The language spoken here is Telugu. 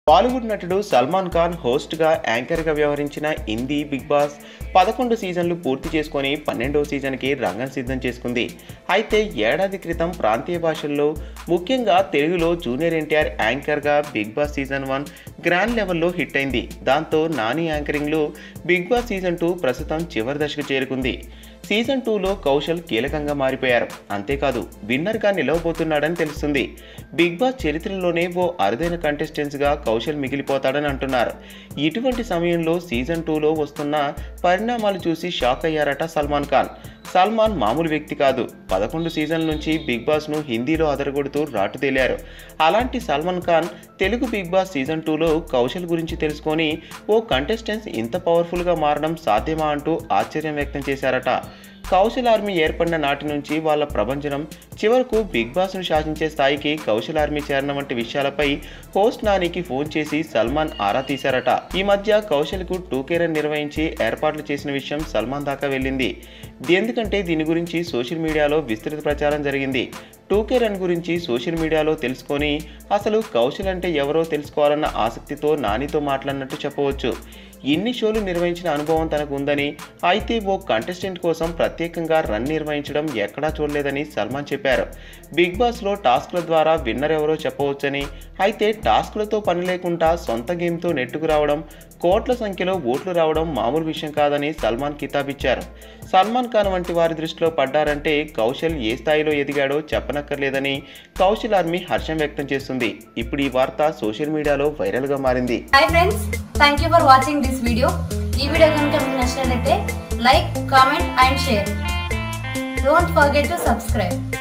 బాలీవుడ్ నటుడు సల్మాన్ ఖాన్ హోస్ట్గా యాంకర్గా వ్యవహరించిన హిందీ బిగ్ బాస్ పదకొండు సీజన్లు పూర్తి చేసుకొని పన్నెండవ సీజన్కి రంగం సిద్ధం చేసుకుంది అయితే ఏడాది క్రితం ప్రాంతీయ భాషల్లో ముఖ్యంగా తెలుగులో జూనియర్ ఎన్టీఆర్ యాంకర్గా Bigg Boss season one grand లెవెల్లో హిట్ అయింది దాంతో నాని యాంకరింగ్లో బిగ్ బాస్ సీజన్ టూ ప్రస్తుతం చివరి దశకు చేరుకుంది సీజన్ టూలో కౌశల్ కీలకంగా మారిపోయారు అంతేకాదు విన్నర్గా నిలవబోతున్నాడని తెలుస్తుంది బిగ్ బాస్ చరిత్రలోనే ఓ అరుదైన కంటెస్టెంట్స్గా కౌశల్ మిగిలిపోతాడని అంటున్నారు ఇటువంటి సమయంలో సీజన్ టూలో వస్తున్న పరిణామాలు చూసి షాక్ అయ్యారట సల్మాన్ ఖాన్ సల్మాన్ మామూలు వ్యక్తి కాదు పదకొండు సీజన్ల నుంచి బిగ్ బాస్ను హిందీలో అదరగొడుతూ రాటుతేలారు అలాంటి Salman Khan Telugu Bigg Boss season టూలో కౌశల్ గురించి తెలుసుకొని ఓ కంటెస్టెంట్స్ ఇంత పవర్ఫుల్గా మారడం సాధ్యమా అంటూ ఆశ్చర్యం వ్యక్తం చేశారట కౌశల్ ఆర్మీ ఏర్పడిన నాటి నుంచి వాళ్ళ ప్రభంజనం చివరకు బిగ్ బాస్ను శాసించే స్థాయికి కౌశల్ ఆర్మీ చేరడం వంటి విషయాలపై హోస్ట్ నానికి ఫోన్ చేసి సల్మాన్ ఆరా తీశారట ఈ మధ్య కౌశల్కు టూకే రన్ నిర్వహించి ఏర్పాట్లు చేసిన విషయం సల్మాన్ దాకా వెళ్ళింది ఎందుకంటే దీని గురించి సోషల్ మీడియాలో విస్తృత ప్రచారం జరిగింది టూకే రన్ గురించి సోషల్ మీడియాలో తెలుసుకొని అసలు కౌశల్ అంటే ఎవరో తెలుసుకోవాలన్న ఆసక్తితో నానితో మాట్లాడినట్టు చెప్పవచ్చు ఇన్ని షోలు నిర్వహించిన అనుభవం తనకు ఉందని అయితే ఓ కంటెస్టెంట్ కోసం ప్రత్యేకంగా రన్ నిర్వహించడం ఎక్కడా చూడలేదని సల్మాన్ చెప్పారు బిగ్ బాస్లో టాస్క్ల ద్వారా విన్నర్ ఎవరో చెప్పవచ్చని అయితే టాస్క్లతో పని లేకుండా సొంత గేమ్తో నెట్టుకు రావడం కోట్ల సంఖ్యలో ఓట్లు రావడం మామూలు విషయం కాదని సల్మాన్ కితాబిచ్చారు సల్మాన్ ఖాన్ వంటి వారి దృష్టిలో పడ్డారంటే కౌశల్ ఏ స్థాయిలో ఎదిగాడో చెప్పనక్కర్లేదని కౌశల్ ఆర్మీ హర్షం వ్యక్తం చేస్తుంది ఇప్పుడు ఈ వార్త సోషల్ మీడియాలో వైరల్గా మారింది hi friends thank you for watching this video ఈ వీడియో కనుక మీకు నచ్చినట్లయితే like comment and share don't forget to subscribe